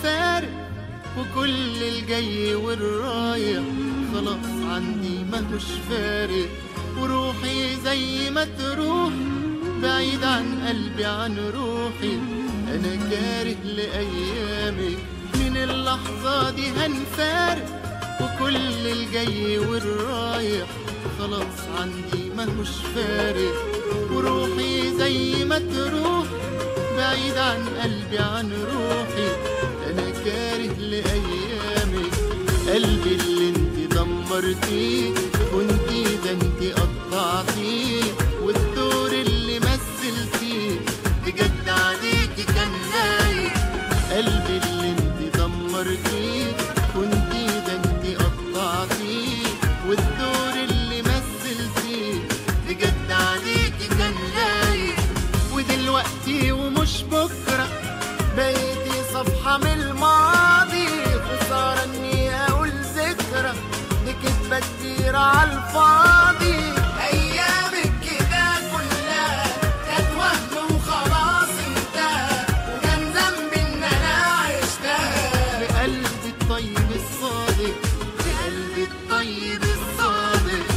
هنفارق وكل الجاي والرايح خلاص عندي ماهوش فارق وروحي زي ما تروح بعيد عن قلبي عن روحي انا كاره لايامك من اللحظة دي هنفارق وكل الجاي والرايح خلاص عندي ماهوش فارق وروحي زي ما تروح بعيد عن قلبي عن روحي انا كاره لايامك قلبي اللي انت دمرتيه كنتي ده انت قطعتيه والدور اللي مثلتيه بجد عليكي كان لايق قلبي اللي انت دمرتيه كنتي ده انت قطعتيه والدور اللي مثلتيه بجد عليكي كان لايق ودلوقتي ومش بكرة بقيتي صفحة من الماضي خسارة اني اقول ذكرى دي كدبة كتير على الفاضي ايامك كده كلها كانت وهم وخلاص انتهى وكان ذنبي ان انا عشتها بقلبي الطيب الصادق بقلبي الطيب الصادق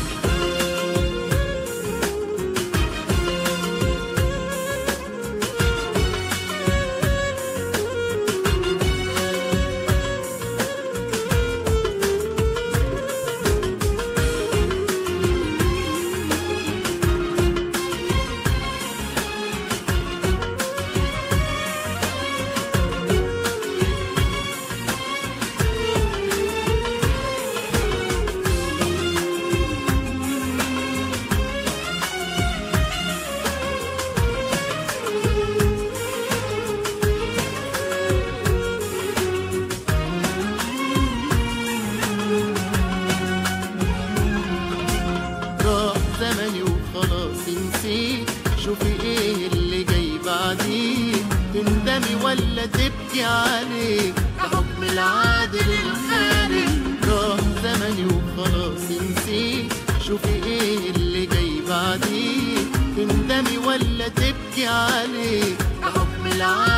راح زمني وخلاص نسيت شوفي ايه اللي جاي بعديه تندمي ولا تبكي عليه ده حكم العادل الخالق راح زمني وخلاص نسيت شوفي ايه اللي جاي بعديه تندمي ولا تبكي عليه ده حكم العادل